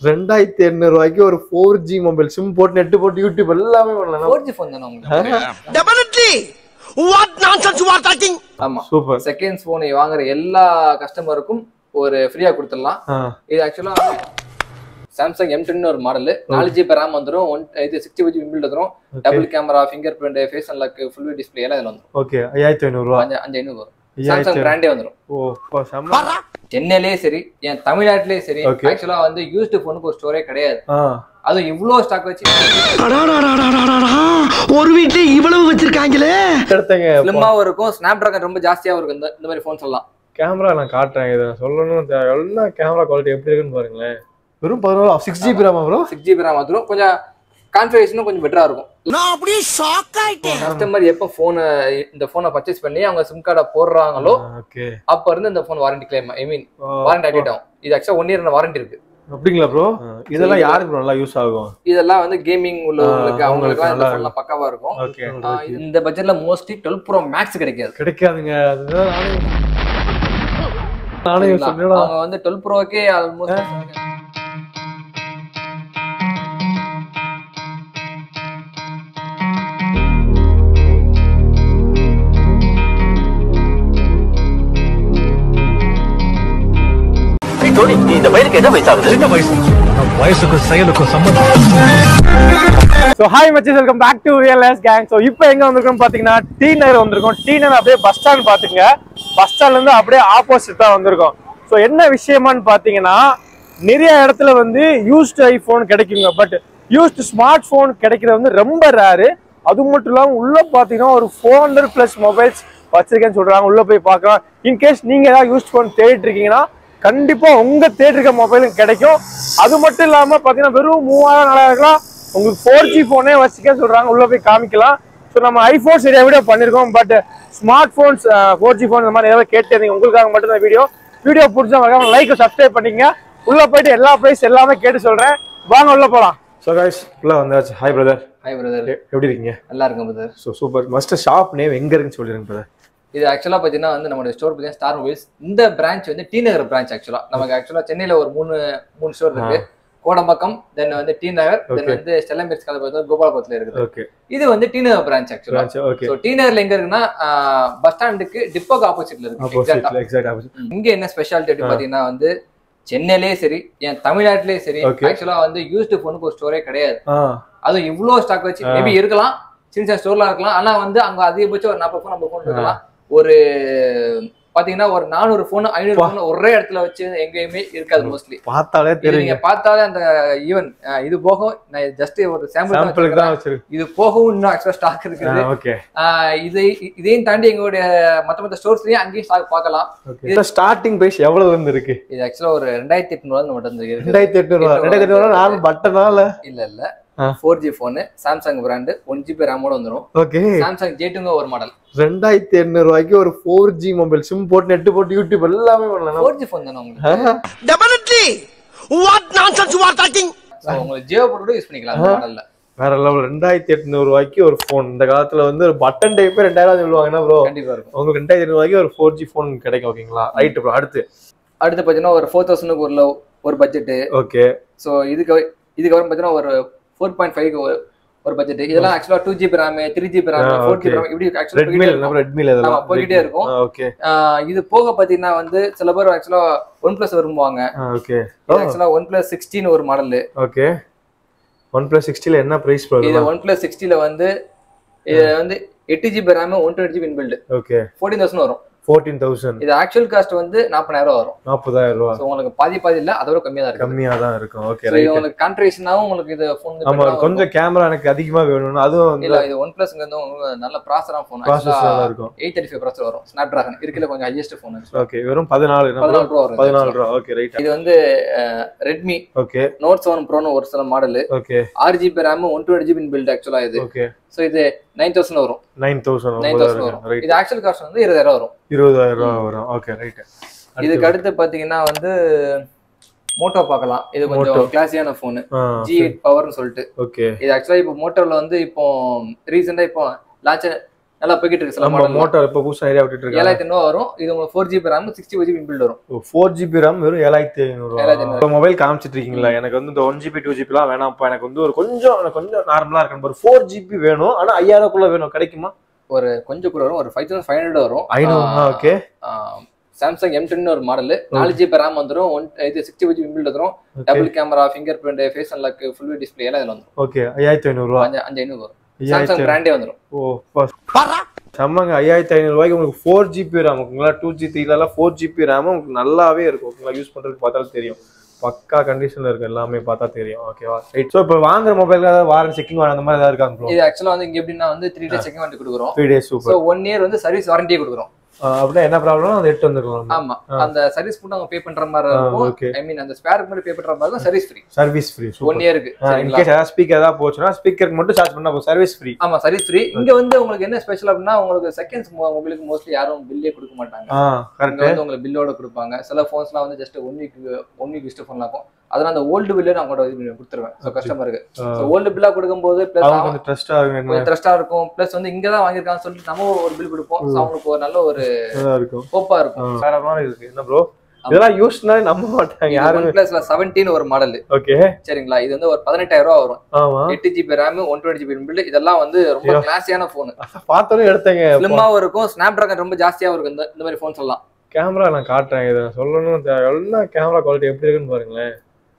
ரெண்டாயிரத்தி எண்ணூறு ரூபாய்க்கு ஒரு ஃபோர் ஜி மொபைல் சிம் போட்டு நெட் போட்டு யூடியூப் எல்லாமே பண்ணலாம் ஃபோர் ஜி ஃபோன் தானே உங்களுக்கு Definitely! What nonsense you are talking? ஆமா சூப்பர் செகண்ட்ஸ் போன் வாங்குற எல்லா கஸ்டமருக்கும் ஒரு ஃப்ரீயா கொடுத்துடலாம் இது ஆக்சுவலா சாம்சங் எம் டென் ஒரு மாடல் நாலு ஜிபி ரேம் வந்துரும் ஒன் இது சிக்ஸ்டி ஜிபி பில்ட் வந்துரும் double camera fingerprint face unlock full display எல்லாம் இதுல வந்துரும் ஓகே ஐயாயிரத்தி ஐநூறுரூவா அஞ்சு அஞ்சு ஐநூறு வரும் ஐயாயிரத்தி சாம்சங் பிராண்டே வந்துரும் ஓ அப்பா, செம்ம சென்னையிலேயே சரி என் தமிழ்நாட்டிலேயே சரி Okay. ஆக்சுவலா வந்து யூஸ்டு போனுக்கு ஒரு ஸ்டோரே கிடையாது ஆ அதுவும் இவ்ளோ ஸ்டாக் வச்சு அடாடாடாடாடாடா, ஒரு வீட்டுல இவ்வளவு வச்சிருக்காங்களே எடுத்தங்க ஸ்லிம்மாவும் இருக்கும் ஸ்னாப் டிராகன் ரொம்ப ஜாஸ்தியாவும் இருக்கும் இந்த இந்த மாதிரி ஃபோன்ஸ் எல்லாம் கேமரா நான் காட்டுறேன் இதை சொல்லணும் தே- என்ன கேமரா குவாலிட்டி எப்படி இருக்குன்னு பாருங்களேன் வெறும் பதினோரு சிக்ஸ் ஜிபி ராமா ப்ரோ சிக்ஸ் ஜிபி ரேம் வந்துரும் கொஞ்சம் கான்ஃபிகரேஷனும் கொஞ்சம் பெட்டரா இருக்கும் நான் அப்படியே ஷாக் ஆயிட்டேன் கஸ்டமர் எப்போ போனை இந்த போனை பர்ச்சேஸ் பண்ணி அவங்க சிம் கார்டை போடுறாங்களோ ஓகே அப்ப இருந்து இந்த phone warranty claim I mean warranty activate ஆகும் இது ஆக்சுவலா ஒன் இயர் வாரண்டி இருக்கு அப்படிங்களா ப்ரோ இதெல்லாம் யாருக்கு நல்லா யூஸ் ஆகும் இதெல்லாம் வந்து கேமிங் உள்ளவங்களுக்கு ஆ, அவங்களுக்கு இந்த நல்லா போன்லாம் பக்காவா இருக்கும் ஓகே ஆ, இந்த பட்ஜெட்ல மோஸ்ட்லி டுவெல் ப்ரோ மேக்ஸ் கிடைக்காது கிடைக்காதுங்க அதுதான் நானே நானே சரிங்களா? சொன்னேடா அவங்க வந்து டுவெல் ப்ரோக்கே ஆல்மோஸ்ட் வயசுக்கும் செயலுக்கும் சம்பந்தம் ஸோ ஹாய் மச்சஸ் welcome back to VLS gang so இப்போ எங்க வந்திருக்கோம் பாத்தீங்கன்னா டி நகர் வந்திருக்கோம் டி நகர் அப்படியே பஸ் ஸ்டாண்ட் பாத்துங்க பஸ் ஸ்டாண்ட்ல இருந்து அப்படியே ஆப்போசிட் தான் வந்திருக்கோம் ஸோ என்ன விஷயமான்னு பாத்தீங்கன்னா நிறைய இடத்துல வந்து யூஸ்டு ஐபோன் கிடைக்குங்க பட் யூஸ்டு ஸ்மார்ட் போன் கிடைக்கிறது வந்து ரொம்ப ரேரு அது மட்டும் இல்லாமல் உள்ள பாத்தீங்கன்னா ஒரு ஃபோர் ஹண்ட்ரட் பிளஸ் மொபைல்ஸ் வச்சிருக்கேன்னு சொல்றாங்க உள்ள போய் பார்க்கலாம் இன்கேஸ் நீங்க ஏதாவது யூஸ் ஃபோன் தேடிட்டு இருக்கீங்கன்னா கண்டிப்பா உங்க தேடிருக்க மொபைலும் கிடைக்கும் அது மட்டும் இல்லாம பாத்தீங்கன்னா வெறும் மூவாயிரம் நாலாயிரம் உங்களுக்கு ஃபோர் ஜி போனே வச்சுக்க சொல்றாங்க உள்ள போய் காமிக்கலாம் ஸோ நம்ம ஐபோன் சரியா வீடியோ பண்ணிருக்கோம் but smartphones four G phone இந்த மாதிரி ஏதாவது கேட்டு உங்களுக்காக மட்டும் தான் வீடியோ வீடியோ பிடிச்சா மறக்காம லைக் சப்ஸ்கிரைப் பண்ணிக்கங்க உள்ள போயிட்டு எல்லா பிரைஸ் எல்லாமே கேட்டு சொல்றேன் வாங்க உள்ள போலாம் ஸோ கைஸ் உள்ள வந்தாச்சு ஹாய் பிரதர் ஹாய் பிரதர் எப்படி இருக்கீங்க நல்லா இருக்கும் brother so super must shop name எங்க இருக்குன்னு சொல்லிருங்க பிரதர் இது ஆக்சுவலா பாத்தீங்கன்னா வந்து நம்மளோட ஸ்டோர் பாத்தீங்கன்னா ஸ்டார் மொபைல்ஸ் இந்த பிரான்ச் வந்து டி நகர் பிரான்ச் ஆக்சுவலா நமக்கு ஆக்சுவலா சென்னையில ஒரு மூணு மூணு ஸ்டோர் இருக்கு கோடம்பாக்கம் தென் வந்து டி நகர் தென் Okay. வந்து ஸ்டெல்லம்பேட்ஸ் காலேஜ் பார்த்தா கோபாலபுரத்துல இருக்குது ஓகே இது வந்து டி நகர் பிரான்ச் ஆக்சுவலா ஓகே ஸோ டி நகர்ல எங்க இருக்குன்னா பஸ் ஸ்டாண்டுக்கு டிப்போக்கு ஆப்போசிட்ல இருக்கு எக்ஸாக்டா ஆப்போசிட்ல எக்ஸாக்ட் ஆப்போசிட் இங்க என்ன ஸ்பெஷாலிட்டி அப்படி பாத்தீங்கன்னா வந்து சென்னையிலேயே சரி என் தமிழ்நாட்டிலேயே சரி Okay. ஆக்சுவலா வந்து யூஸ்டு போனுக்கு ஒரு ஸ்டோரே கிடையாது ஆ அதுவும் இவ்வளவு ஸ்டாக் வச்சு மேபி இருக்கலாம் சின்ன சின்ன ஸ்டோர்லாம் இருக்கலாம் ஆனா வந்து அங்க அதிகபட்சம் ஒரு நாற்பது ஃபோன் ஐம்பது ஃபோன் இருக்கலாம் ஒரு பாத்தீங்கன்னா ஒரு நானூறு ஃபோன் ஐநூறு ஃபோன் ஒரே இடத்துல வச்சு எங்கேயுமே இருக்காது மோஸ்ட்லி பார்த்தாலே இது தெரியுங்க நீங்க பார்த்தாலே அந்த ஈவன் இது போகும் நான் ஜஸ்ட் ஒரு சாம்பிளுக்கு சாம்பிள் தான் வச்சிருக்கு இது போகவும் இன்னும் ஆக்சுவலா ஸ்டாக் இருக்குது ஓகே ஆஹ் இதை இதையும் தாண்டி எங்களுடைய மத்த மத்த ஸ்டோர்ஸ்லயும் அங்கேயும் ஸ்டாக் பார்க்கலாம் ஓகே ஸ்டார்டிங் பிரைஸ் எவ்வளவு இருந்து இருக்கு இது ஆக்சுவலா ஒரு ரெண்டாயிரத்தி எட்நூறு நம்மகிட்ட இருந்து இருக்கு ரெண்டாயிரத்தி எட்நூறு ரெண்டாயிரத்தி எட்நூறு நானும் பட்டனால இல்ல இல்ல ஆ. Four G phone Samsung brand one GB ரேமோட வந்துரும் ஓகே சாம்சங் ஜேட்டுங்க ஒரு மாடல் ரெண்டாயிரத்தி எண்ணூறு ரூபாய்க்கு ஒரு ஃபோர் ஜி மொபைல் சிம் போட்டு நெட் போட்டு யூடியூப் எல்லாமே பண்ணலாம் ஃபோர் ஜி ஃபோன் தானே உங்களுக்கு Definitely! What nonsense you are talking? So, உங்களுக்கு ஜியோ போட்டு கூட யூஸ் பண்ணிக்கலாம் அந்த மாடல்ல வேற லெவல் ரெண்டாயிரத்தி எட்நூறு ரூபாய்க்கு ஒரு ஃபோன் இந்த காலத்துல வந்து ஒரு பட்டன் டைப்பே ரெண்டாயிரம் சொல்லுவாங்கன்னா ப்ரோ கண்டிப்பா இருக்கும் உங்களுக்கு ரெண்டாயிரத்தி எண்ணூறு ரூபாய்க்கு ஒரு ஃபோர் ஜி ஃபோன் கிடைக்கும் ஓகேங்களா ரைட் ப்ரோ அடுத்து அடுத்து பாத்தீங்கன்னா ஒரு ஃபோர் தௌசண்ட்க்கு ஒரு low- ஒரு பட்ஜெட் ஓகே ஸோ இதுக்கு இதுக்கப்புறம் பாத்தீங்கன்னா ஒரு ஃபோர் பாயிண்ட் ஃபைவ் ஒரு பட்ஜெட் இதெல்லாம் ஆக்சுவலா two GB RAM three GB RAM ah, four GB okay. RAM இப்படி ரெட்மில ஆக்சுவலா நம்ம ரெட்மில ஆமா, இதெல்லாம் போய்கிட்டே இருக்கும். ஓகே இது போக பாத்தீங்கன்னா வந்து சில பேர் ஆக்சுவலா ஒன் பிளஸ் விரும்புவாங்க ஓகே ஆக்சுவலா ஒன் பிளஸ் சிக்ஸ்டீன் ஒரு மாடல் ஓகே ஒன் பிளஸ் சிக்ஸ்டில என்ன பிரைஸ் ப்ரோ இது ஒன் பிளஸ் சிக்ஸ்டில வந்து இது வந்து எட்டு GB RAM one twenty GB inbuilt okay fourteen thousand வரும் ஃபோர்டீன் தௌசண்ட் இது ஆக்சுவல் காஸ்ட் வந்து நாற்பதாயிரம் ரூபா வரும் நாற்பதாயிரம் ரூபா ஸோ உங்களுக்கு பாதி பாதி இல்ல அதோட கம்மியா தான் இருக்கு கம்மியா தான் இருக்கும் ஓகே So, இது ரைட் உங்களுக்கு கான்ட்ரேஷனாவும் உங்களுக்கு இது ஃபோன் ஆமா கொஞ்சம் கேமரா எனக்கு அதிகமா வேணும்னா அதுவும் வந்து இல்ல இது ஒன் பிளஸ்ங்க வந்து உங்களுக்கு நல்ல ப்ராசரா ஃபோன் ப்ராசஸ் நல்லா இருக்கும் எயிட் தேர்ட்டி ஃபைவ் ப்ராசர் வரும் ஸ்னாப் டிராகன் இருக்குல்ல கொஞ்சம் ஹையஸ்ட் ஃபோன் ஓகே வெறும் பதினாலு பதினாலு ரூபா வரும் பதினாலு ரூபா ஓகே ரைட் இது வந்து ரெட்மி ஓகே நோட் செவன் ப்ரோன்னு ஒரு சில மாடல் ஓகே ஆறு GB RAM one twenty GB built ஆக்சுவலா இது ஓகே ஸோ இது நைன் தௌசண்ட் வரும் நைன் தௌசண்ட் நைன் தௌசண்ட் வரும் ரைட் இது ஆக்சுவல் காஸ்ட் வந்து இருபதாயிரம் வரும் இருபதாயிரம் ரூபா வரும் ஓகே ரைட் இதுக்கு அடுத்து பாத்தீங்கன்னா வந்து மோட்டோ பார்க்கலாம் இது கொஞ்சம் Moto. கிளாஸியான ஃபோனு ஜி எயிட் பவர்னு சொல்லிட்டு ஓகே இது ஆக்சுவலா இப்போ மோட்டோல வந்து இப்போ ரீசெண்டா இப்போ லான்ச் நல்லா போய்கிட்டு இருக்கு சில நம்ம மாடல் மோட்டார் இப்போ புதுசா நிறைய விட்டுட்டு இருக்காங்க ஏழாயிரத்தி ஐநூறு வரும் இது உங்களுக்கு four GB RAM sixty five GB inbuilt வரும் ஃபோர் ஜிபி ரேம் வெறும் ஏழாயிரத்தி ஐநூறு ஏழாயிரத்தி ஐநூறு. மொபைல் காமிச்சிட்டு இருக்கீங்களா எனக்கு வந்து இந்த ஒன் ஜிபி டூ ஜிபிலாம் வேணாம்ப்பா எனக்கு வந்து ஒரு கொஞ்சம் எனக்கு கொஞ்சம் நார்மலா இருக்கணும் ஒரு ஃபோர் ஜிபி வேணும் ஆனா ஐயாயிரக்குள்ள வேணும் கிடைக்குமா ஒரு கொஞ்சம் கூட வரும் ஒரு ஃபைவ் தௌசண்ட் ஃபைவ் ஹண்ட்ரட் வரும் ஐநூறு ஓகே சாம்சங் எம் டென் ஒரு மாடல் நாலு ஜிபி ரேம் வந்துரும் ஒன் இது சிக்ஸ்டி ஃபைவ் ஜிபி இன்பில்ட் வந்துரும் double camera fingerprint face unlock full display எல்லாம் இதுல வந்துரும் ஓகே ஐயாயிரத்தி ஐநூறுரூவா அஞ்சு அஞ்சு ஐநூறு வரும் ஐயாயிரத்தி சாம்சங் பிராண்டே வந்துரும் ஓ செம்மங்க ஐயாயிரத்தி ஐநூறு ரூபாய்க்கு உங்களுக்கு ஃபோர் ஜிபி ரேம் ஓகேங்களா டூ ஜி த்ரீலாம் ஃபோர் ஜிபி ரேம் உங்களுக்கு நல்லாவே இருக்கும் ஓகேங்களா யூஸ் பண்றதுக்கு பார்த்தாலும் தெரியும் பக்கா கண்டிஷன்ல இருக்கு எல்லாமே பார்த்தா தெரியும் ஓகேவா ரைட் ஸோ இப்போ வாங்குற மொபைல் ஏதாவது வாரண்ட் செக்கிங் அந்த மாதிரி ஏதாவது இருக்காங்க ப்ரோ இது ஆக்சுவலா வந்து இங்க எப்படின்னா வந்து த்ரீ டேஸ் செகண்ட் வாரண்டி கொடுக்குறோம் three days so super one year வந்து சர்வீஸ் வாரண்டியே கொடுக்குறோம் அப்படின்னா என்ன ப்ராப்ளம் அதை எடுத்து வந்துருக்கலாம் ஆமா அந்த சர்வீஸ் மட்டும் அவங்க பே பண்ற மாதிரி ஆ, இருக்கும் okay. ஐ மீன் அந்த ஸ்பேருக்கு மட்டும் பே பண்ற மாதிரி இருக்கும் service free service free one super இயருக்கு சரிங்களா இன்கேஸ் ஏதாவது ஸ்பீக்கர் ஏதாவது போச்சுன்னா ஸ்பீக்கருக்கு மட்டும் சார்ஜ் பண்ணா போதும் சர்வீஸ் ஃப்ரீ ஆமா சர்வீஸ் ஃப்ரீ இங்க வந்து உங்களுக்கு என்ன ஸ்பெஷல் அப்படின்னா உங்களுக்கு செகண்ட்ஸ் மொபைலுக்கு மோஸ்ட்லி யாரும் பில்லே கொடுக்க மாட்டாங்க ஆ இங்க கரெக்ட் வந்து உங்களுக்கு பில்லோட கொடுப்பாங்க சில ஃபோன்ஸ்லாம் வந்து just one week one week used phone இருக்கும் அதனால அந்த ஓல்டு பில்லே நான் கூட இது பண்ணி கொடுத்துருவேன் ஸோ கஸ்டமருக்கு ஸோ ஓல்டு பில்லா கொடுக்கும்போது அவங்க பிளஸ் கொஞ்சம் ட்ரஸ்டா இருக்கும் கொஞ்சம் ட்ரஸ்டா இருக்கும் பிளஸ் வந்து இங்க தான் வாங்கியிருக்காங்கன்னு சொல்லிட்டு நம்ம ஒரு பில் கொடுப்போம் ஸோ அவங்களுக்கு ஒரு நல்ல ஒரு நல்லா இருக்கும் ஹோப்பா இருக்கும் வேற மாதிரி இருக்கு என்ன ப்ரோ இதெல்லாம் யூஸ்னாலே நம்ப மாட்டாங்க யாருமே ஒன் பிளஸ்ல செவன்டீன் ஒரு மாடல் ஓகே சரிங்களா இது வந்து ஒரு பதினெட்டாயிரம் ரூபா வரும் ஆமா எட்டு GB RAM one twenty GB built இதெல்லாம் வந்து ரொம்ப கிளாஸியான போன் பார்த்தோன்னே எடுத்தேங்க ஸ்லிம்மாவும் இருக்கும் ஸ்னாப் டிராகன் ரொம்ப ஜாஸ்தியாவும் இருக்கும் இந்த இந்த மாதிரி போன்ஸ் எல்லாம் கேமரா நான் காட்டுறேன் இதை சொல்லணும் தே- எல்லாம் கேமரா குவாலிட்டி எப்படி இருக்குன்னு பாருங்களேன்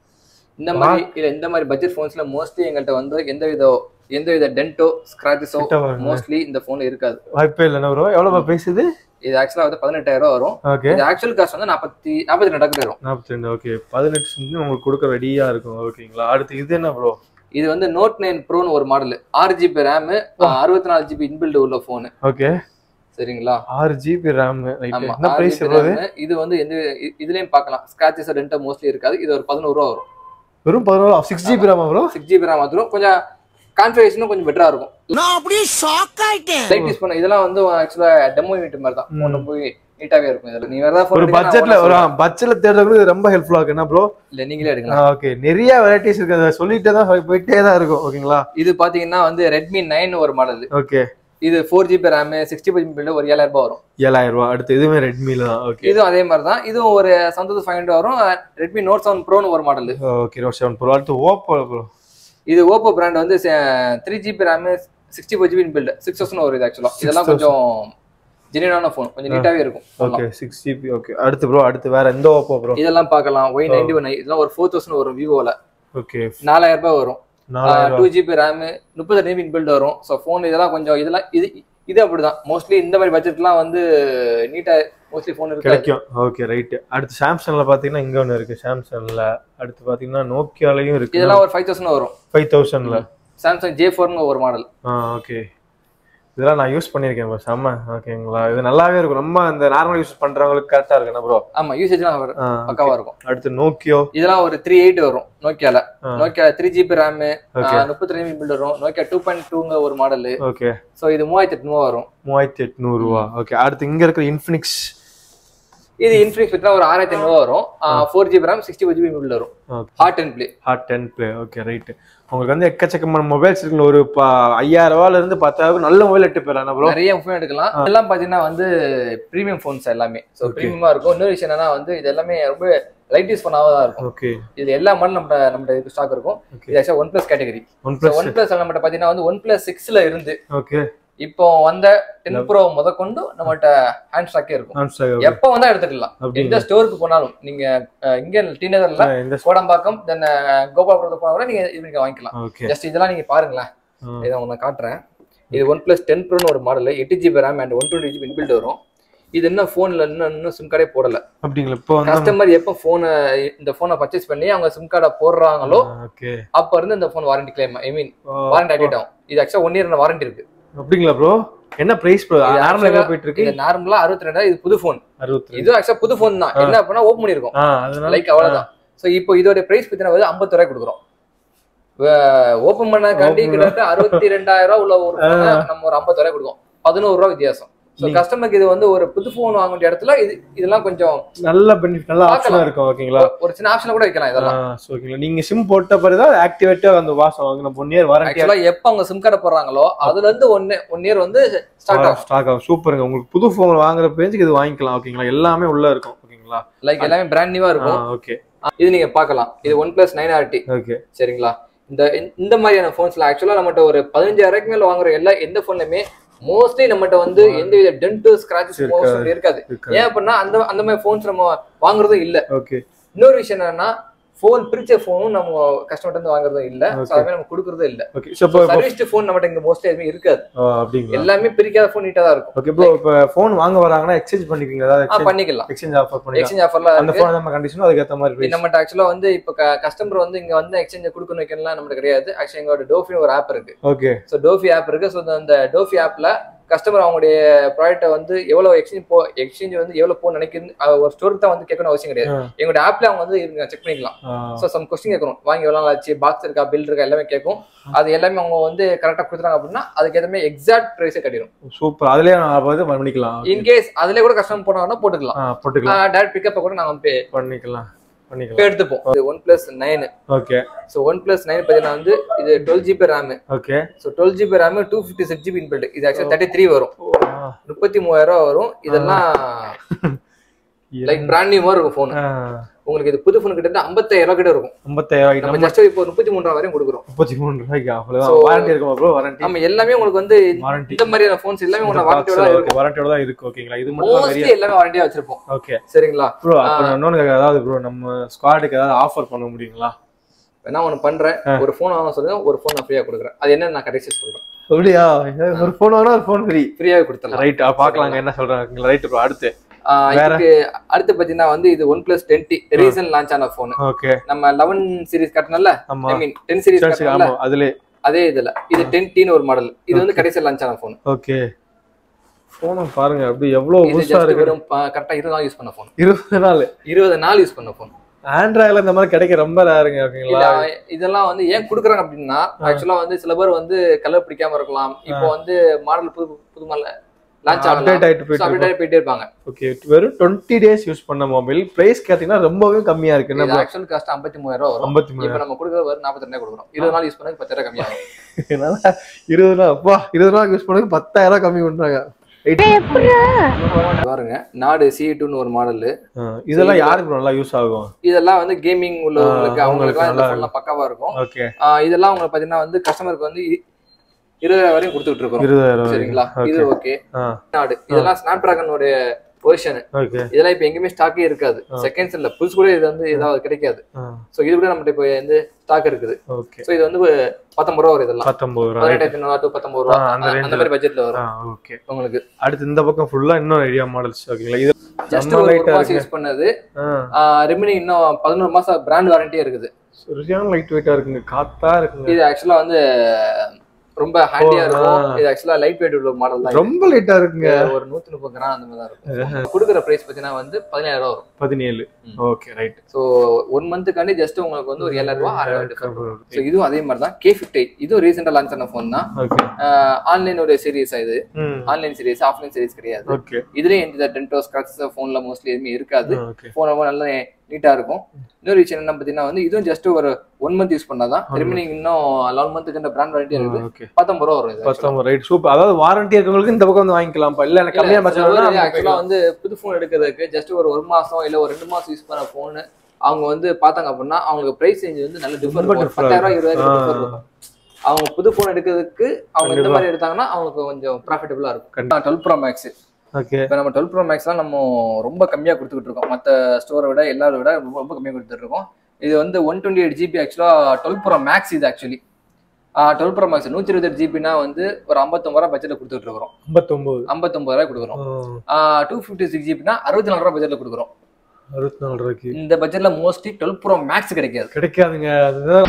இந்த மாதிரி இல்ல இந்த மாதிரி பட்ஜெட் போன்ஸ்ல மோஸ்ட்லி எங்கள்கிட்ட வந்து எந்த வித எந்த வித டென்ட்டோ ஸ்கிராச்சஸோ கிட்ட வாங்க. மோஸ்ட்லி இந்த போன்ல இருக்காது வாய்ப்பே இல்லைன்னா ப்ரோ எவ்வளவு பேசுது இது ஆக்சுவலா வந்து பதினெட்டாயிரம் ரூபா வரும் ஓகே இது ஆக்சுவல் காஸ்ட் வந்து நாற்பத்தி நாற்பத்தி ரெண்டாயிரம் வரும் நாற்பத்தி ரெண்டு ஓகே பதினெட்டு செஞ்சு உங்களுக்கு கொடுக்க ரெடியா இருக்கும் ஓகேங்களா அடுத்து இது என்ன ப்ரோ இது வந்து நோட் நைன் ப்ரோன்னு ஒரு மாடல் ஆறு ஜிபி ரேம் அறுபத்தி நாலு ஜிபி இன்பில்ட் உள்ள போன் ஓகே சரிங்களா ஆறு ஜிபி ரேம் ரைட் ஆமா என்ன 6 பிரைஸ் GB எவ்வளவு RAM. இது வந்து எந்த இ- இதுலயும் பார்க்கலாம் ஸ்கிராச்சஸ் ரெண்டா மோஸ்ட்லி இருக்காது இது ஒரு பதினோரு ரூபா வரும் வெறும் பதினோரு சிக்ஸ் ஜிபி ரேமா ப்ரோ சிக்ஸ் ஜிபி ரேம் வந்துடும் கொஞ்சம் கான்ஃபிகரேஷனும் கொஞ்சம் பெட்டரா இருக்கும் நான் அப்படியே ஷாக் ஆயிட்டேன் லைட் யூஸ் பண்ண இதெல்லாம் வந்து ஆக்சுவலா டெமோ யூனிட் மாதிரி தான் போன் போய் நீட்டாவே இருக்கும் இதுல நீ வேற ஒரு பட்ஜெட்ல ஒரு பட்ஜெட்ல தேடுறதுக்கு இது ரொம்ப ஹெல்ப்ஃபுல்லா இருக்கு என்ன ப்ரோ இல்ல நீங்களே எடுக்கலாம் ஓகே நிறைய வெரைட்டிஸ் இருக்கு அதை சொல்லிட்டே தான் போயிட்டே தான் இருக்கும் ஓகேங்களா இது பாத்தீங்கன்னா வந்து ரெட்மி நைன் ஒரு மாடல் ஓகே இது four GB RAM sixty five GB ஒரு ஏழாயிரம் ரூபாய் வரும் ஏழாயிரம் ரூபாய் அடுத்து இதுவுமே ரெட்மில தான் ஓகே இதுவும் அதே மாதிரி தான் இதுவும் ஒரு சந்தோஷம் ஃபைவ் ஹண்ட்ரட் வரும் ரெட்மி நோட் செவன் ப்ரோன்னு ஒரு model okay note seven pro அடுத்து ஓப்போ ப்ரோ இது ஓப்போ பிராண்ட் வந்து three GB RAM sixty four GB built six thousand வருது ஆக்சுவலா இதெல்லாம் 6000. கொஞ்சம் ஜெனியூனான ஃபோன் கொஞ்சம் நீட்டாவே இருக்கும் ஓகே சிக்ஸ் ஜிபி ஓகே அடுத்து ப்ரோ அடுத்து வேற எந்த ஓப்போ ப்ரோ இதெல்லாம் பார்க்கலாம் ஒய் நைன்டி ஒன் இதெல்லாம் ஒரு ஃபோர் தௌசண்ட் வரும் விவோல ஓகே நாலாயிரம் ரூபாய் வரும் நாலாயிரம் டூ ஜிபி ரேம் முப்பது ஜிபி பில்ட் வரும் ஸோ ஃபோன் இதெல்லாம் கொஞ்சம் இதெல்லாம் இது இது அப்படிதான் மோஸ்ட்லி இந்த மாதிரி பட்ஜெட்லாம் வந்து நீட்டா மோஸ்ட்லி ஃபோன் இருக்காது கிடைக்கும் ஓகே ரைட் அடுத்து சாம்சங்ல பாத்தீங்கன்னா இங்க ஒன்று இருக்கு சாம்சங்ல அடுத்து பாத்தீங்கன்னா நோக்கியாலையும் இருக்கு இதெல்லாம் ஒரு ஃபைவ் தௌசண்ட் வரும் ஃபைவ் தௌசண்ட்ல சாம்சங் ஜே ஃபோர்னு ஒரு மாடல் ஆ ஓகே இதெல்லாம் நான் யூஸ் பண்ணியிருக்கேன் bro. செம்ம ஓகேங்களா இது நல்லாவே இருக்கும் ரொம்ப அந்த நார்மல் யூஸ் பண்றவங்களுக்கு கரெக்டா இருக்கு ப்ரோ ஆமா யூசேஜ்லாம் பக்காவா இருக்கும் அடுத்து நோக்கியோ இதெல்லாம் ஒரு த்ரீ எயிட் வரும் நோக்கியால ஆ. Nokia three GB RAM Okay. முப்பத்தி ரெண்டு பில்ட் வரும் நோக்கியா டூ பாயிண்ட் டூங்க ஒரு மாடல் ஓகே ஸோ இது மூவாயிரத்தி எட்நூறுவா வரும் மூவாயிரத்தி எட்நூறு ரூபா ஓகே அடுத்து இங்க இருக்கிற இன்ஃபினிக்ஸ் இது இன்ஃபினிக்ஸ் பத்தினா ஒரு ஆயிரத்தி ஐநூறுவா வரும் four GB RAM sixty four GB built வரும் okay hot and play hot ten play okay right உங்களுக்கு வந்து எக்கச்சக்கமான மொபைல்ஸ் இருக்குல்ல ஒரு ப- ஐயாயிரம் ரூபாயில இருந்து பத்தாயிரம் நல்ல மொபைல் எட்டு போயிடலாம் ப்ரோ நிறைய ஃபோன் எடுக்கலாம் இதெல்லாம் பாத்தீங்கன்னா வந்து பிரீமியம் ஃபோன்ஸ் எல்லாமே ஸோ பிரீமியமா இருக்கும் இன்னொரு விஷயம் என்னன்னா வந்து இது எல்லாமே ரொம்ப லைட் யூஸ் பண்ணாம தான் இருக்கும் ஓகே இது எல்லா மாடலும் நம்ம நம்ம இதுக்கு ஸ்டாக் இருக்கும் Okay. இது ஆக்சுவலா one plus category one plus one plus நம்மகிட்ட பாத்தீங்கன்னா வந்து ஒன் பிளஸ் சிக்ஸ்ல இருந்து ஓகே இப்போ வந்த டென் ப்ரோ முதற்கொண்டு நம்மகிட்ட ஹேண்ட் ஸ்டாக்கே இருக்கும் எப்ப வந்தா எடுத்துக்கலாம் எந்த அப்படிங்களா ஸ்டோருக்கு போனாலும் நீங்க அஹ், இங்க டி நகர்ல இந்த கோடம்பாக்கம் தென் கோபாலபுரத்துக்கு போனா கூட நீங்க இது நீங்க வாங்கிக்கலாம் ஓகே ஜஸ்ட் இதெல்லாம் நீங்க பாருங்களேன் இதை உனக்கு காட்டுறேன் இது ஒன் பிளஸ் டென் ப்ரோன்னு ஒரு மாடல் எட்டு GB RAM and one twenty GB inbuilt வரும் இது இன்னும் ஃபோன்ல இன்னும் இன்னும் சிம் கார்டே போடல அப்படிங்களா இப்போ வந்து கஸ்டமர் எப்போ போனை இந்த போனை பர்ச்சேஸ் பண்ணி அவங்க சிம் கார்டை போடுறாங்களோ ஓகே அப்ப இருந்து இந்த phone warranty claim I mean warranty activate ஆகும் இது ஆக்சுவலா ஒன் இயர் வாரண்டி இருக்கு அப்படிங்களா ப்ரோ என்ன பிரைஸ் ப்ரோ இது நார்மல் எவ்வளவு actually- போயிட்டு இருக்கு இது நார்மலா அறுபத்தி ரெண்டாயிரம் இது புது போன் அறுபத்தி இது ஆக்சுவலா புது போன் தான் என்ன பண்ணா ஓப்பன் பண்ணிருக்கோம் ஆ அதனால லைக் அவ்வளவுதான் சோ இப்போ இதோட பிரைஸ் பத்தின வந்து ஐம்பது ரூபாய் கொடுக்குறோம் ஓப்பன் பண்ண காண்டி Open கிட்டத்தட்ட அறுபத்தி ரெண்டாயிரம் ரூபாய் உள்ள ஒரு phone அ நம்ம ஒரு ஐம்பது ரூபாய் கொடுக்கும் பதினோரு ரூபாய் வித்தியாசம் ஸோ கஸ்டமருக்கு இது வந்து ஒரு புது ஃபோன் வாங்க வேண்டிய இடத்துல இது இதெல்லாம் கொஞ்சம் நல்ல பெனிஃபிட் நல்ல ஆப்ஷனா பார்க்கலாம். இருக்கும் ஓகேங்களா ஒரு சின்ன ஆப்ஷன் கூட வைக்கலாம் இதெல்லாம் ஆ, so ஓகேங்களா நீங்க சிம் போட்ட பிறகுதான் ஆக்டிவேட்டா அந்த வாசம் வாங்கின ஒன் இயர் வாரண்டி ஆக்சுவலா எப்ப அவங்க சிம் கார்டை போடுறாங்களோ அதுல இருந்து ஒன் ஒன் இயர் வந்து ஸ்டார்ட் ஆகும் ஸ்டாக் ஆகும் சூப்பருங்க உங்களுக்கு புது ஃபோன் வாங்குற பேஞ்சுக்கு இது வாங்கிக்கலாம் ஓகேங்களா எல்லாமே உள்ள இருக்கும் ஓகேங்களா லைக் எல்லாமே பிராண்ட் நியூவா இருக்கும் ஓகே இது நீங்க பார்க்கலாம் இது one plus nine RT okay சரிங்களா இந்த இந்த மாதிரியான போன்ஸ்ல ஆக்சுவலா நம்மகிட்ட ஒரு பதினஞ்சாயிரம் மேல வாங்குற எல்லா எந்த போன்லயுமே மோஸ்ட்லி நம்மகிட்ட வந்து எந்த வித டென்ட் ஸ்கிராச்சஸ் இருக்காது. இருக்காது இருக்காது. ஏன் அப்படின்னா அந்த அந்த மாதிரி போன்ஸ் நம்ம வாங்குறதும் இல்ல ஓகே இன்னொரு விஷயம் என்னன்னா போன் பிரிச்ச போனும் நம்ம கஸ்டமர்ட்ட இருந்து வாங்குறதும் இல்ல Okay. So, அதுமே நம்ம கொடுக்கறதும் இல்ல ஓகே ஸோ இப்போ சர்வீஸ்டு போன் நம்மகிட்ட இங்க மோஸ்ட்லி எதுவுமே இருக்காது அப்படிங்களா எல்லாமே பிரிக்காத போன் நீட்டா தான் இருக்கும் ஓகே ப்ரோ இப்போ ஃபோன் வாங்க வராங்கன்னா எக்ஸ்சேஞ்ச் பண்ணிப்பீங்களா ஆ ஏதாவது பண்ணிக்கலாம் எக்ஸ்சேஞ்ச் ஆஃபர் பண்ணிக்கலாம் எக்ஸ்சேஞ்ச் ஆஃபர்லாம் அந்த ஃபோன் நம்ம கண்டிஷனும் அதுக்கேற்ற மாதிரி price. நம்மகிட்ட ஆக்சுவலா வந்து இப்ப கஸ்டமர் வந்து இங்க வந்து எக்ஸ்சேஞ்ச் கொடுக்கணும் வைக்கலாம் நம்மகிட்ட கிடையாது ஆக்சுவலா எங்களோட டோஃபின் ஒரு ஆப் இருக்கு ஓகே ஸோ டோஃபி ஆப் இருக்கு ஸோ அந்த டோஃபி ஆப்ல கஸ்டமர் அவங்களுடைய ப்ராடக்ட்டை வந்து எவ்வளவு எக்ஸ்சேஞ்ச் போ எக்ஸ்சேஞ்ச் வந்து எவ்வளவு போ நினைக்குது அது ஒரு ஸ்டோருக்கு தான் வந்து கேட்கணும் அவசியம் கிடையாது ஆ. எங்களோட ஆப்ல அவங்க வந்து இருங்க செக் பண்ணிக்கலாம் ஆ, ஸோ சம் கொஸ்டின் கேட்கணும் வாங்கி எவ்வளோ நாள் ஆச்சு பாக்ஸ் இருக்கா பில் இருக்கா எல்லாமே கேட்கும் அது எல்லாமே அவங்க வந்து கரெக்டாக கொடுத்துறாங்க அப்படின்னா அதுக்கு ஏற்ற மாதிரி எக்ஸாக்ட் ப்ரைஸே கட்டிடும் சூப்பர் அதுலயே நான் பார்த்து பண்ணிக்கலாம் இன்கேஸ் அதுல கூட கஸ்டமர் போனாங்கன்னா போட்டுக்கலாம் ஆ, போட்டுக்கலாம் டேரக்ட் பிக்கப் கூட நாங்கள் பே பண்ணிக்கலாம் பண்ணிக்கலாம் பே எடுத்துப்போம் இது one plus nine okay so one plus nine பார்த்தீங்கன்னா வந்து இது twelve GB RAM okay so twelve GB RAM two fifty six GB inbuilt இது ஆக்சுவலி தேர்ட்டி த்ரீ வரும் ஆ, முப்பத்தி மூவாயிரம் ரூபா வரும் இதெல்லாம் லைக் பிராண்ட் நியூ மாதிரி இருக்கும் ஃபோன் ஆ, உங்களுக்கு இது புது ஃபோன் கிட்ட ஐம்பத்தாயிரம் ரூபா கிட்ட இருக்கும் ஐம்பத்தாயிரம் நம்ம நம்ம ஜஸ்ட் இப்போ முப்பத்தி மூணு ரூபா வரையும் கொடுக்குறோம் முப்பத்தி மூணு ரூபாய்க்கு அவ்வளவுதான் So- வாரண்டி இருக்குமா ப்ரோ வாரண்டி நம்ம எல்லாமே உங்களுக்கு வந்து வாரண்டி இந்த மாதிரியான ஃபோன்ஸ் எல்லாமே உங்களுக்கு வாரண்டியோட தான் இருக்கும் வாரண்டியோட தான் இருக்கு ஓகேங்களா இது மட்டும் தான் மோஸ்ட்லி நிறைய எல்லாமே வாரண்டியா வச்சிருப்போம் ஓகே சரிங்களா ப்ரோ அப்போ இன்னொன்று அதாவது ப்ரோ நம்ம ஸ்குவாடுக்கு ஏதாவது ஆஃபர் பண்ண முடியுங்களா நான் ஒன்று பண்றேன் ஒரு ஃபோன் வாங்க சொல்லுங்க ஒரு ஃபோன் நான் ஃப்ரீயா கொடுக்குறேன் அது என்ன நான் கடைசி சொல்றேன் அப்படியா ஒரு ஃபோன் வாங்கினா ஒரு ஃபோன் ஃப்ரீ ஃப்ரீயாவே கொடுத்துடலாம் ரைட் பார்க்கலாங்க என்ன சொல்றாங்க ரைட் ப்ரோ அடுத்து ஆஹ் வேற? இதுக்கு அடுத்து பாத்தீங்கன்னா வந்து இது one plus ten T recent launch ஆன ஃபோன் ஓகே நம்ம லெவன் சீரிஸ் கட்டணும்ல ஆமா ஐ மீன் டென் சீரிஸ் சரி, சரி, கட்டணும்ல ஆமா அதுல அதே இதுல இது டென் டீன் ஒரு மாடல் இது வந்து கடைசி லான்ச் ஆன ஃபோன் ஓகே போனை பாருங்க அப்படி எவ்வளவு இது புதுசா ஜஸ்ட் இருக்கு வெறும் கரெக்டா இருபது நாள் யூஸ் பண்ண ஃபோன் இருபது நாள் இருபது நாள் யூஸ் பண்ண ஃபோன் ஆண்ட்ராய்டுல இந்த மாதிரி கிடைக்க ரொம்ப ரேருங்க ஓகேங்களா இதெல்லாம் வந்து ஏன் குடுக்குறாங்க அப்படின்னா ஆக்சுவலா வந்து சில பேர் வந்து கலர் பிடிக்காம இருக்கலாம் இப்போ வந்து மாடல் புது புது மாடல் லான்ச் அப்டேட் ஆயிட்டு போயிட்டு அப்டேட் ஆகி போயிட்டே இருப்பாங்க ஓகே வெறும் டுவெண்ட்டி டேஸ் யூஸ் பண்ண மொபைல் பிரைஸ் கேட்டீங்கன்னா ரொம்பவே கம்மியா இருக்கு இது என்ன ஆக்சுவல் காஸ்ட் ஐம்பத்தி மூவாயிரம் ரூபா வரும் ஐம்பத்தி இப்போ நம்ம கொடுக்குறது ஒரு நாற்பத்தி ரெண்டு கொடுக்குறோம் இருபது நாள் யூஸ் பண்ணது பத்தாயிரம் கம்மியாகும் மூணு இருபது நாள் அப்பா இருபது நாள் யூஸ் பண்ணதுக்கு பத்தாயிரம் ரூபாய் கம்மி பண்றாங்க பாருங்க நாடு சி டூன்னு ஒரு மாடல் ஆ, இதெல்லாம் யாருக்கு நல்லா யூஸ் ஆகும் இதெல்லாம் வந்து கேமிங் உள்ளவங்களுக்கு ஆ, அவங்களுக்கு அவங்களுக்கு இந்த நல்லா ஃபோன்லாம் பக்காவா இருக்கும் ஓகே ஆ, இதெல்லாம் உங்களுக்கு பாத்தீங்கன்னா வந்து கஸ்டமருக்கு வந்து இ- இருபதாயிரம் வரையும் கொடுத்துட்டு இருக்கோம் இருபதாயிரம் சரிங்களா இது ஓகே ஆ நாடு இதெல்லாம் ஸ்னாப் டிராகனோட வெர்ஷன் ஓகே இதெல்லாம் இப்போ எங்கேயுமே ஸ்டாக்கே இருக்காது செகண்ட்ஸ் இல்ல புதுசு கூட இது வந்து ஏதாவது கிடைக்காது ஸோ இது கூட நம்மகிட்ட இப்போ வந்து ஸ்டாக் இருக்குது ஓகே ஸோ இது வந்து பத்தொன்பது ரூபா வரும் இதெல்லாம் பத்தொன்பது ரூபா பதினெட்டாயிரத்தி ஐநூறு டு பத்தொன்பது ரூபா ஆ, அந்த அந்த- range அந்த மாதிரி பட்ஜெட்ல வரும் ஓகே உங்களுக்கு அடுத்து இந்த பக்கம் ஃபுல்லா இன்னும் ஐடியா மாடல்ஸ் ஓகேங்களா இது ஜஸ்ட் நம்ம ஒரு லைட்டா மாசம் இருக்கு யூஸ் பண்ணது ஆ ரிமினி இன்னும் பதினோரு மாசம் பிராண்ட் வாரண்டியே இருக்குது சரியான லைட் வெயிட்டா இருக்குங்க காத்தா இருக்குங்க இது ஆக்சுவலா வந்து ரொம்ப ஹேண்டியா ஓ, இருக்கும் ஆ. இது ஆக்சுவலா லைட் வெயிட் உள்ள மாடல் தான் ரொம்ப லைட்டா இருக்குங்க இது. ஒரு நூத்தி முப்பது கிராம் அந்த மாதிரி தான் இருக்கும் கொடுக்குற பிரைஸ் பாத்தீங்கன்னா வந்து பதினாயிரம் ரூபா வரும் பதினேழு ம். ஓகே ரைட் ஸோ ஒன் மந்த்துக்காண்டி ஜஸ்ட் உங்களுக்கு வந்து ஒரு ஏழாயிரம் ரூபா ஆறாயிரம் டிஃபர் ஸோ இதுவும் அதே மாதிரி தான் கே ஃபிஃப்டி இதுவும் ரீசெண்டாக லான்ச் ஆன ஃபோன் தான் ஓகே ஆன்லைனோட சீரிஸ் இது ம் ஆன்லைன் சீரிஸ் ஆஃப்லைன் சீரிஸ் கிடையாது ஓகே இதுலயும் எந்த டென்டோ ஸ்கிராச்சஸ் ஃபோன்ல மோஸ்ட்லி எதுவுமே இருக்காது ஓகே ஃபோன் ரொம்ப நல்லா நீட்டா இருக்கும் இன்னொரு விஷயம் என்ன பார்த்தீங்கன்னா வந்து இதுவும் ஜஸ்ட் ஒரு ஒன் மந்த் யூஸ் பண்ணாதான் ரிமைனிங் இன்னும் லெவன் மந்த்துக்கு இந்த பிராண்ட் வாரண்டி இருக்குது ஓகே பத்தொன்பது ரூபா வரும் இது actually. பத்தாம் ரைட் சூப்பர் அதாவது வாரண்டி இருக்கவங்களுக்கு இந்த பக்கம் வந்து வாங்கிக்கலாம்ப்பா இல்ல எனக்கு கம்மியா ஆக்சுவலா பட்ஜெட் வந்து புது ஃபோன் எடுக்கிறதுக்கு ஜஸ்ட் ஒரு ஒரு மாசம் இல்ல ஒரு ரெண்டு மாசம் யூஸ் பண்ண ஃபோன் அவங்க வந்து பார்த்தாங்க அப்படின்னா அவங்களுக்கு பிரைஸ் ரேஞ்ச் வந்து நல்ல டிஃபர் ரொம்ப இருக்கும் differ பத்தாயிரம் ரூபாய் இருபதாயிரம் ஆ. differ இருக்கும் அவங்க புது ஃபோன் எடுக்கிறதுக்கு அவங்க இந்த கண்டிப்பா. மாதிரி எடுத்தாங்கன்னா அவங்களுக்கு கொஞ்சம் ப்ராஃபிட்டபிளா இருக்கும் கண்டிப்பா. டுவெல் ப்ரோ மேக்ஸ் ஓகே இப்போ நம்ம டுவெல் ப்ரோ மேக்ஸ்லாம் நம்ம ரொம்ப கம்மியா கொடுத்துக்கிட்டு இருக்கோம் மற்ற ஸ்டோரை விட எல்லாரை விட ரொம்ப ரொம்ப கம்மியாக கொடுத்துட்டு இருக்கோம் இது வந்து ஒன் டுவெண்ட்டி எயிட் ஜிபி ஆக்சுவலாக டுவெல் ப்ரோ மேக்ஸ் இது ஆக்சுவலி டுவெல் ப்ரோ மேக்ஸ் நூற்றி இருபத்தெட்டு ஜிபினா வந்து ஒரு ஐம்பத்தொம்பது ரூபா பட்ஜெட்டில் கொடுத்துட்டு இருக்கிறோம் ஐம்பத்தொன்பது ஐம்பத்தொம்பது ரூபாய் கொடுக்குறோம் டூ ஃபிஃப்டி சிக்ஸ் ஜிபினா அறுபத்தி நாலு ரூபா பட்ஜெட்ல கொடுக்குறோம் அறுபத்தி நாலு ரூபாய்க்கு இந்த பட்ஜெட்ல மோஸ்ட்லி டுவெல் ப்ரோ மேக்ஸ் கிடைக்காது கிடைக்காதுங்க அதுதான்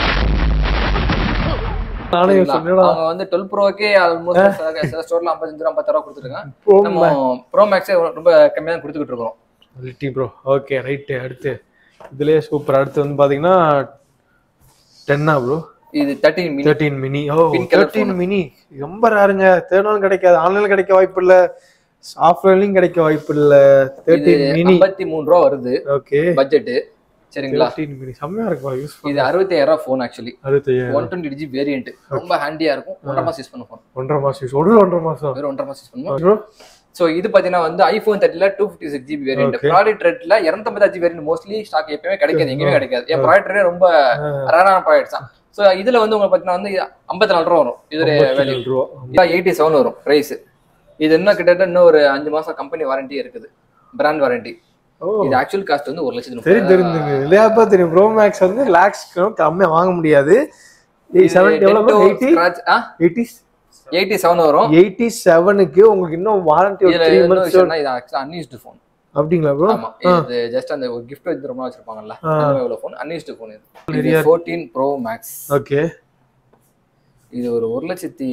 நானே சரிங்களா? சொன்னேடா அவங்க வந்து டுவெல் ப்ரோக்கே ஆல்மோஸ்ட் சில ஸ்டோர்ல ஐம்பத்தஞ்சு ரூபா ஐம்பத்தாயிரம் ரூபா கொடுத்துருக்காங்க நம்ம ப்ரோ மேக்ஸே ரொம்ப கம்மியாக தான் கொடுத்துக்கிட்டு இருக்கோம் குவாலிட்டி ப்ரோ ஓகே ரைட்டு அடுத்து இதுலயே சூப்பர் அடுத்து வந்து பாத்தீங்கன்னா டென்னா ப்ரோ இது thirteen mini thirteen mini oh Pink colour thirteen mini ரொம்ப ரேருங்க தேர்னாலும் கிடைக்காது ஆன்லைன்ல கிடைக்க வாய்ப்பு இல்ல ஆஃப்லைன்லயும் கிடைக்க வாய்ப்பு இல்ல இது தேர்ட்டின் மினி ஐம்பத்தி மூணு ரூபா வருது ஓகே பட்ஜெட் சரிங்களா தேர்ட்டின் மினி செம்மையா இருக்கும் யூஸ் இது அறுபத்தாயிரம் ரூபா ஃபோன் ஆக்சுவலி அறுபத்தையாயிரம் ஒன் டுவெண்ட்டி ஜி வேரியன்ட் ரொம்ப ஹேண்டியா இருக்கும் ஒன்றரை மாசம் யூஸ் பண்ண ஃபோன் ஒன்றரை மாசம் யூஸ் ஒரு ஒன்றரை மாசம் வெறும் ஒன்றரை மாசம் யூஸ் பண்ணுவோம் bro, சோ இது பாத்தீங்கன்னா வந்து ஐபோன் தேர்ட்டில two fifty six GB variant Okay. Product ரேட்ல இரநூத்தம்பதாச்சு வேரியன்ட் மோஸ்ட்லி ஸ்டாக் எப்பயுமே கிடைக்காது எங்கேயுமே கிடைக்காது என் ப்ராடக்ட் ரேட் ரொம்ப ரேரான ப்ராடக்ட்ஸ் தான் சோ இதுல வந்து உங்களுக்கு பாத்தீங்கன்னா வந்து ஐம்பத்தி நாலு ரூபா வரும் இது வேல்யூ ஐம்பத்தி ரூபா எயிட்டி செவன் வரும் பிரைஸ் இது இன்னும் கிட்டத்தட்ட இன்னும் ஒரு அஞ்சு மாசம் கம்பெனி வாரண்டி இருக்குது பிராண்ட் வாரண்டி ஓ இது ஆக்சுவல் காஸ்ட் வந்து ஒரு லட்சத்தி தெரியும் முப்பது தெரிஞ்சுங்க இல்லையாப்பா தெரியும் ப்ரோ மேக்ஸ் வந்து லேக்ஸ் கம்மியா வாங்க முடியாது செவன்டி எவ்வளோ எயிட்டி எயிட்டி எயிட்டி செவன் வரும் எயிட்டி செவனுக்கு உங்களுக்கு இன்னும் வாரண்டி ஒரு இதுல த்ரீ இன்னொரு மந்த்ஸ் விஷயம்னா இது ஆக்சுவலா அன்யூஸ்டு ஃபோன் அப்படிங்களா ப்ரோ ஆமா இது ஜஸ்ட் அந்த ஒரு கிஃப்ட் வச்சு ரொம்ப வச்சிருப்பாங்கல்ல ஆ. அந்த மாதிரி ஃபோன் அன்யூஸ்டு ஃபோன் இது நிறைய- இது ஃபோர்டீன் ப்ரோ மேக்ஸ் ஓகே இது ஒரு ஒரு லட்சத்தி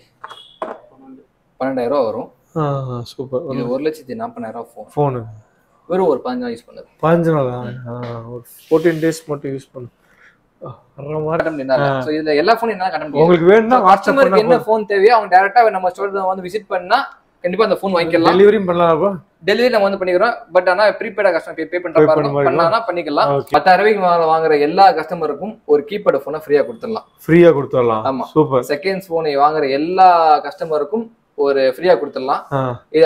பன்னெண்டாயிரம் ரூபா வரும் சூப்பர் இது ஒரு லட்சத்தி நாற்பதாயிரம் ரூபா ஃபோன் ஃபோனு வெறும் ஒரு பதினஞ்சு நாள் யூஸ் பண்ணது பதினஞ்சு நாள் ஒரு ஃபோர்டீன் டேஸ் மட்டும் யூஸ் பண்ணு ஆ, வர்ற மாதிரி கட்ட முடியாது சோ இதுல எல்லா ஃபோனும் என்ன கட்ட முடியாது உங்களுக்கு வேணும்னா வாட்ஸ்அப் கஸ்டமருக்கு என்ன பண்ண ஃபோன் தேவையோ அவங்க டேரக்டா நம்ம ஸ்டோர் வந்து விசிட் பண்ணா கண்டிப்பா அந்த ஃபோன் வாங்கிக்கலாம் டெலிவரியும் பண்ணலாம் ப்ரோ டெலிவரி நம்ம வந்து பண்ணிக்கிறோம் பட் ஆனா ப்ரீபெய்டா கஸ்டமர் பே பண்ற Pay பாருங்க பண்ண மாதிரி பண்ணானா பண்ணிக்கலாம் Okay. பத்தாயிரம் ரூபாய்க்கு மேல வாங்குற எல்லா கஸ்டமருக்கும் ஒரு கீபேட் ஃபோனை ஃப்ரீயா கொடுத்துடலாம் ஃப்ரீயா கொடுத்துடலாம் ஆமா. சூப்பர் செகண்ட்ஸ் ஃபோனை வாங்குற எல்லா கஸ்டமருக்கும் ஒரு ஃப்ரீயா கொடுத்துடலாம் இது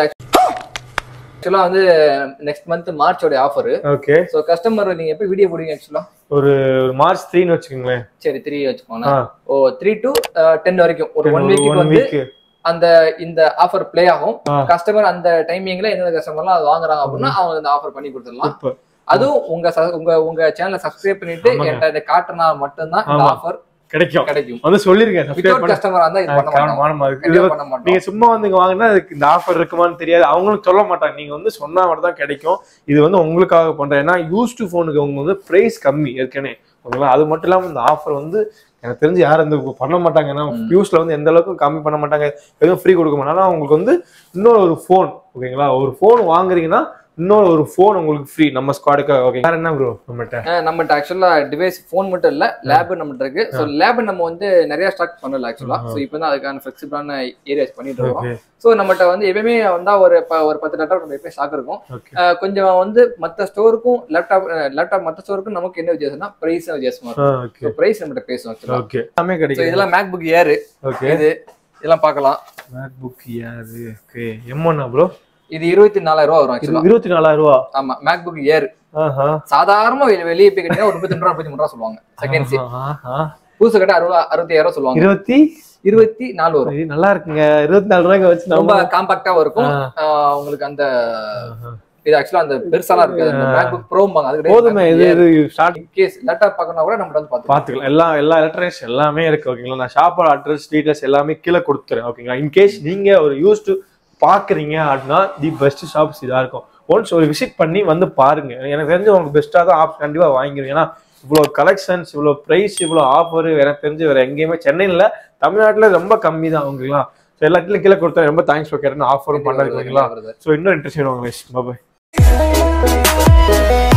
ஆக்சுவலா வந்து நெக்ஸ்ட் மந்த் மார்ச்சோட ஆஃபர் ஓகே சோ கஸ்டமர் நீங்க எப்ப வீடியோ போடுவீங்க ஆக்சுவலா ஒரு மார்ச் த்ரீன்னு வச்சுக்கோங்களேன் சரி த்ரீ வச்சுக்கோங்க ஆ. ஓ த்ரீ டு டென் வரைக்கும் ஒரு ஒன் வீக்கு ஒன் வந்து வீக் அந்த இந்த ஆஃபர் ப்ளே ஆகும் ஆ. கஸ்டமர் அந்த டைமிங்ல எந்த கஸ்டமர்லாம் அது வாங்குறாங்க அப்படின்னா அவங்க இந்த ஆஃபர் பண்ணி கொடுத்துடலாம் சூப்பர் அதுவும் உங்க ச- உங்க உங்க சேனலை சப்ஸ்கிரைப் பண்ணிட்டு ஆமாங்க. என்கிட்ட இதை காட்டுனா மட்டும்தான் இந்த ஆமா. ஆஃபர் கிடைக்கும் கிடைக்கும் வந்து சொல்லிருக்கேன் subscribe வித்தவுட் பண்ண கஸ்டமரா இருந்தா இது பண்ண மாட்டோம் கவனமா இருக்கு. இது கண்டிப்பா பண்ண மாட்டோம் நீங்க சும்மா வந்து இங்க வாங்கினா அதுக்கு இந்த ஆஃபர் இருக்குமான்னு தெரியாது அவங்களும் சொல்ல மாட்டாங்க நீங்க வந்து சொன்னா மட்டும் தான் கிடைக்கும் இது வந்து உங்களுக்காக பண்றேன் ஏன்னா யூஸ்டு ஃபோனுக்கு அவங்க வந்து பிரைஸ் கம்மி ஏற்கனவே ஓகேங்களா அது மட்டும் இல்லாம இந்த ஆஃபர் வந்து எனக்கு தெரிஞ்சு யாரும் இந்த பண்ண மாட்டாங்க ஏன்னா ம். யூஸ்ல வந்து எந்த அளவுக்கு கம்மி பண்ண மாட்டாங்க எதுவும் ஃப்ரீ கொடுக்க மாட்டாங்க ஆனா உங்களுக்கு வந்து இன்னொரு ஒரு ஃபோன் ஓகேங்களா ஒரு ஃபோன் வாங்குறீங்கன்னா இன்னொரு ஒரு ஃபோன் உங்களுக்கு ஃப்ரீ நம்ம ஸ்குவாடுக்காக ஓகே வேற என்ன ப்ரோ நம்மகிட்ட அஹ் நம்மகிட்ட ஆக்சுவலா டிவைஸ் ஃபோன் மட்டும் இல்ல லேப் நம்மகிட்ட இருக்கு ஸோ லேப் நம்ம வந்து நிறைய ஸ்டாக் பண்ணல ஆக்சுவலா ஸோ இப்போ தான் அதுக்கான ஃபிளெக்சிபிளான ஏரியாஸ் பண்ணிட்டு இருக்கோம் ஓகே ஸோ நம்மகிட்ட வந்து எப்பயுமே வந்தா ஒரு ப- ஒரு பத்து லேப்டாப் நம்ம எப்பயும் ஸ்டாக் இருக்கும் ஓகே அஹ் கொஞ்சம் வந்து மற்ற ஸ்டோருக்கும் லேப்டாப் லேப்டாப் மற்ற ஸ்டோருக்கும் நமக்கு என்ன வித்தியாசம்னா பிரைஸ் வித்தியாசமா இருக்கும் ஓகே ஸோ பிரைஸ் நம்மகிட்ட பேசும் ஆக்சுவலா ஓகே எல்லாமே ஸோ கிடைக்கும் இதெல்லாம் மேக் புக் ஏர் ஓகே இது இதெல்லாம் பார்க்கலாம் மேக்புக் யாரு ஓகே எம் ஒன்னா ப்ரோ இது இருபத்தி நாலாயிரம் ரூபா வரும் ஆக்சுவலா இருபத்தி நாலாயிரம் ரூபா ஆமா மேக் புக் ஏர் ஆஹா சாதாரணமா வெளி- வெளியே போய் கேட்டீங்கன்னா ஒரு முப்பத்தி ரெண்டு ரூபா முப்பத்தி மூணு ரூபா சொல்லுவாங்க செகண்ட்ஸ் ஆஹா. புதுசு கட்ட அறுபது அறுபத்தாயிரம் சொல்லுவாங்க இருபத்தி இருபத்தி நாலு வரும் இது நல்லா இருக்குங்க இருபத்தி நாலு ரூபாய்க்கு வச்சு ரொம்ப நம்ம காம்பாக்டாவும் இருக்கும் ஆ. ஆஹ் உங்களுக்கு அந்த ஆஹா. இது ஆக்சுவலா அந்த பெருசாலாம் இருக்காது ஆ. மேக்புக் ப்ரோம்பாங்க அது போதுமே இது இது ஸ்டார்ட் கேஸ் லேப்டாப் பார்க்கணும் கூட நம்ம வந்து பார்த்து பாத்துக்கலாம் எல்லா எல்லா எலக்ட்ரானிக்ஸ் எல்லாமே இருக்கு ஓகேங்களா நான் ஷாப்போட அட்ரஸ் டீடைல்ஸ் எல்லாமே கீழே கொடுத்துறேன் ஓகேங்களா இன்கேஸ் நீங்க ஒரு யூஸ்டு பாக்குறீங்க அப்படின்னா தி பெஸ்ட் ஷாப்ஸ் இதா இருக்கும் ஒன்ஸ் ஒரு விசிட் பண்ணி வந்து பாருங்க எனக்கு தெரிஞ்சு உங்களுக்கு பெஸ்ட்டாக தான் ஆப்ஷன் கண்டிப்பா வாங்கிடுவீங்க ஏன்னா இவ்வளோ கலெக்ஷன்ஸ் இவ்வளோ ப்ரைஸ் இவ்வளோ ஆஃபர் எனக்கு தெரிஞ்சு வேற எங்கேயுமே சென்னையில் தமிழ்நாட்டில் ரொம்ப கம்மி தான் ஓகேங்களா ஸோ எல்லாத்துலையும் கீழே கொடுத்தா ரொம்ப தேங்க்ஸ் ஃபார் கேட்டேன் ஆஃபரும் பண்ணதுக்கு ஓகேங்களா ஸோ இன்னும் இன்ட்ரெஸ்ட் உங்களுக்கு பாய்